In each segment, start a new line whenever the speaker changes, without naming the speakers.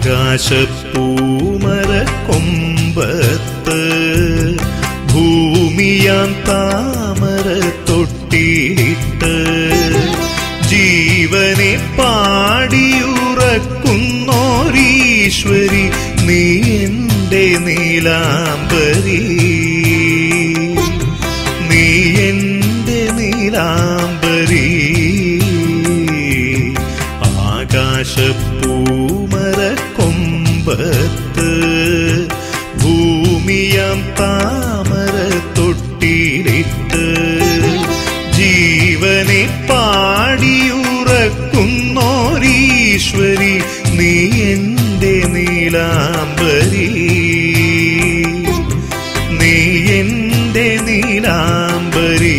ആകാശപ്പൂമര കൊമ്പത്ത് ഭൂമിയാം താമര തൊട്ടിയിട്ട് ജീവനെ പാടിയുറക്കുന്നോരീശ്വരി നീ എന്റെ നീലാംബരി നീ എന്റെ നീലാംബരി ആകാശപ്പൂമര കൊമ്പത്ത് ഭൂമിയാം താമര തൊട്ടിലിട്ട് ജീവനെ പാടിയുറക്കുന്നോരീശ്വരി നീ എന്റെ നീലാംബരി നീ എന്റെ നീലാംബരി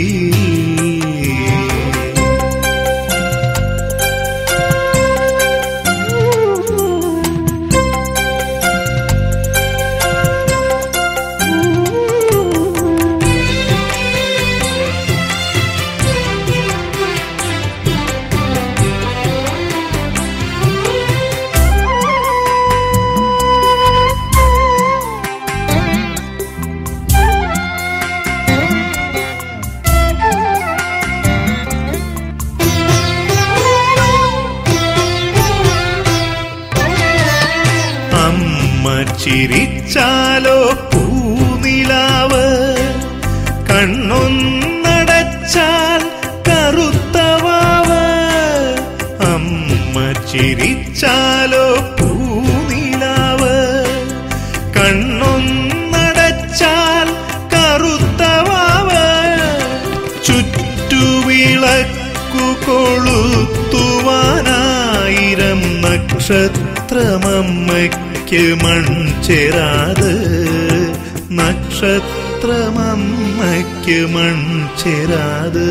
അമ്മ ചിരിച്ചാലോ പൂനിലാവ് കണ്ണൊന്നടച്ചാൽ കറുത്തവാവ് അമ്മ ചിരിച്ചാലോ പൂനിലാവ് കണ്ണൊന്നടച്ചാൽ കറുത്തവാവ് ചുറ്റുവിളക്കു കൊളുത്തുവാനായിരം നക്ഷത്രമമ്മയ്ക്ക് മൺചെരാത് നക്ഷത്രമമ്മയ്ക്ക് മൺചെരാത്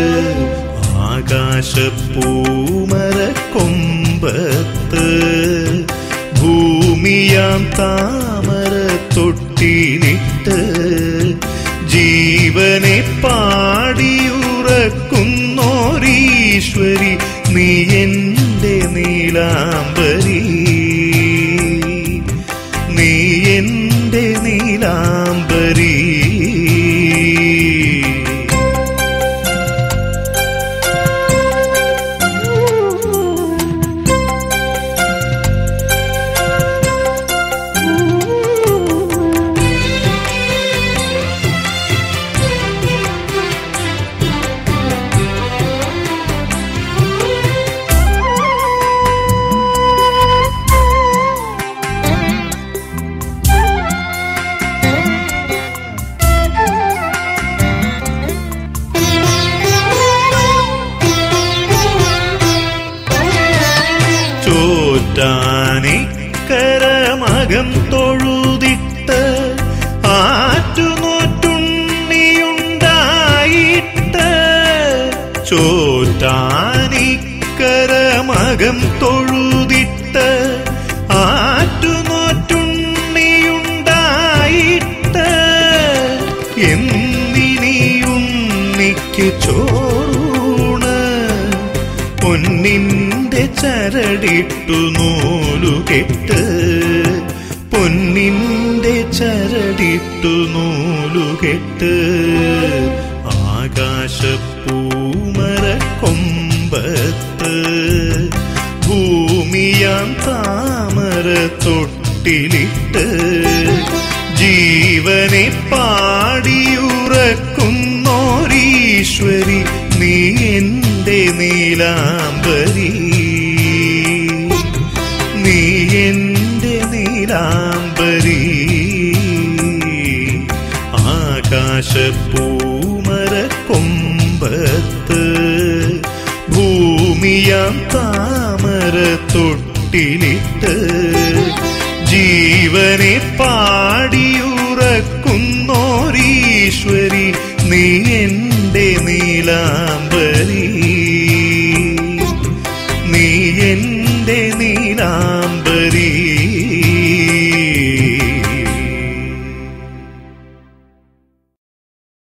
ആകാശപ്പൂമര കൊമ്പത്ത് ഭൂമിയാം താമര തൊട്ടിലിട്ട് ജീവനെ പാടിയുറക്കുന്നോരീശ്വരി നീ എന്റെ നീലാംബരി നീ എന്റെ നീലാംബരി ചോറ്റാനിക്കരമകം തൊഴുതിട്ട് ആറ്റുനോറ്റുണ്ണിയുണ്ടായിട്ട് ചോറ്റാനിക്കരമകം തൊഴുതിട്ട് ആറ്റുനോറ്റുണ്ണിയുണ്ടായിട്ട് എന്തിനിയുണ്ണിക്ക് ചോറൂണ് പൊന്നിന്റെ ചരടിട്ടു നൂലുകെട്ട് പൊന്നിന്റെ ചരടിട്ടു നൂലുകെട്ട് ആകാശപ്പൂമര കൊമ്പത്ത് ഭൂമിയാം താമര തൊട്ടിലിട്ട് ജീവനെ പാടിയുറക്കുന്നോരീശ്വരി നീ എന്റെ നീലാംബരി നീ എന്റെ നീലാംബരി ആകാശപ്പൂമര കൊമ്പത്ത് ഭൂമിയാം താമര തൊട്ടിലിട്ട് ജീവനെ പാടിയുറക്കുന്നോരീശ്വരി നീ എന്റെ നീലാംബരി നീ എന്റെ നീ